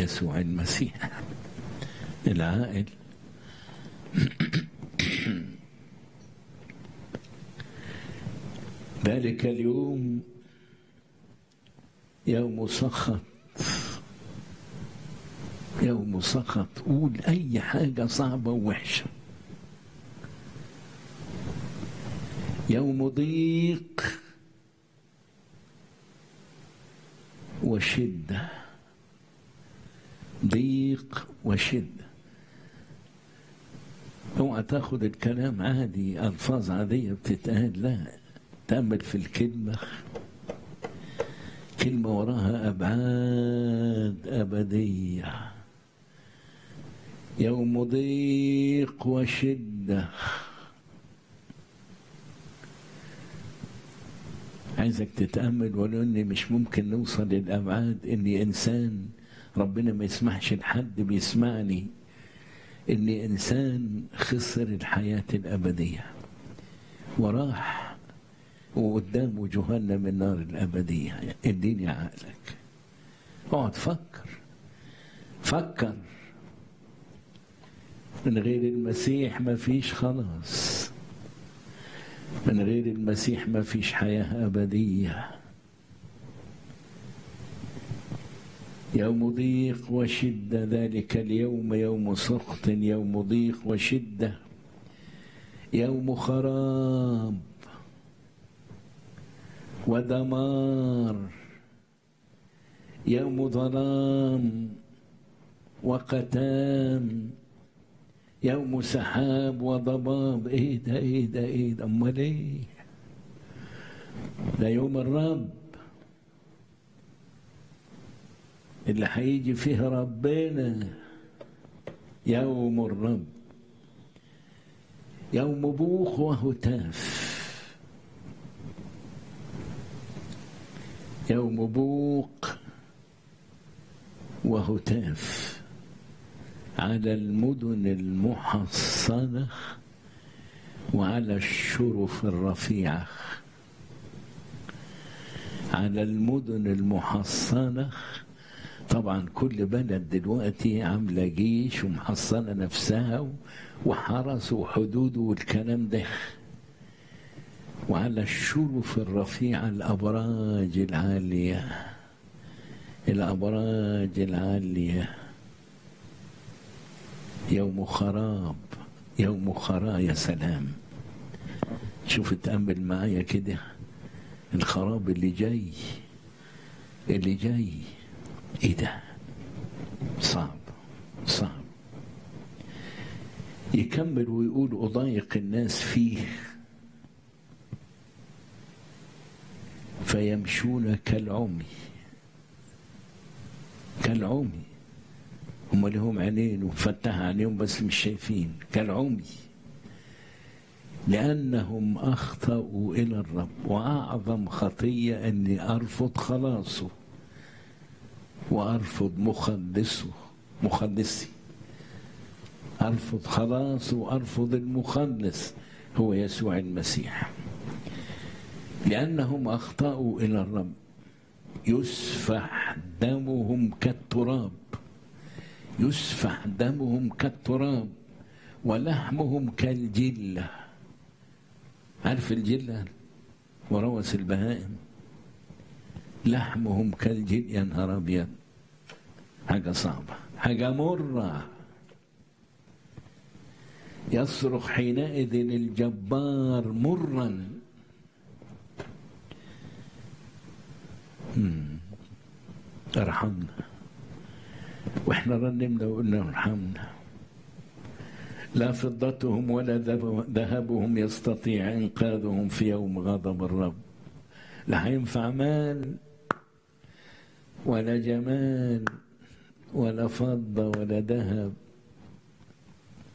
يسوع المسيح العائل ذلك اليوم يوم سخط يوم سخط قول أي حاجة صعبة ووحشة يوم ضيق وشدة ضيق وشدة اوعى تاخد الكلام عادي ألفاظ عادية بتتقال لا تأمل في الكلمة كلمة وراها أبعاد أبدية يوم ضيق وشدة عايزك تتأمل ولو إني مش ممكن نوصل للأبعاد إني إنسان ربنا ما يسمحش لحد بيسمعني إني إنسان خسر الحياة الأبدية وراح وقدامه جهنم النار الأبدية اديني عقلك اقعد فكر فكر من غير المسيح ما فيش خلاص من غير المسيح ما فيش حياة أبدية يوم ضيق وشدة ذلك اليوم يوم سخط يوم ضيق وشدة يوم خراب ودمار يوم ظلام وقتام يوم سحاب وضباب ايه ده ايه ده ايه ده امال ايه ده يوم الرب اللي هيجي فيه ربنا يوم الرب يوم بوخ وهتاف يوم بوق وهتاف على المدن المحصنة وعلى الشرف الرفيعة على المدن المحصنة طبعا كل بلد دلوقتي عاملة جيش ومحصنة نفسها وحرس وحدود والكلام ده وعلى الشرف الرفيعة الأبراج العالية الأبراج العالية يوم خراب يوم خراب يا سلام شوف تأمل معايا كده الخراب اللي جاي اللي جاي ايه ده صعب صعب يكمل ويقول أضايق الناس فيه فيمشون كالعمي كالعمي هم لهم عينين وفتح عينيهم بس مش شايفين كالعمي لأنهم أخطأوا إلى الرب وأعظم خطية أني أرفض خلاصه وأرفض مخلصه مخلصي أرفض خلاصه وأرفض المخلص هو يسوع المسيح لأنهم أخطأوا إلى الرب يسفح دمهم كالتراب يسفح دمهم كالتراب ولحمهم كالجلة عارف الجلة وروس البهائم لحمهم كالجل يا نهار أبيض حاجة صعبة حاجة مرة يصرخ حينئذ الجبار مرا ارحمنا واحنا رنمنا وقلنا ارحمنا لا فضتهم ولا ذهبهم يستطيع انقاذهم في يوم غضب الرب لا هينفع مال ولا جمال ولا فضة ولا ذهب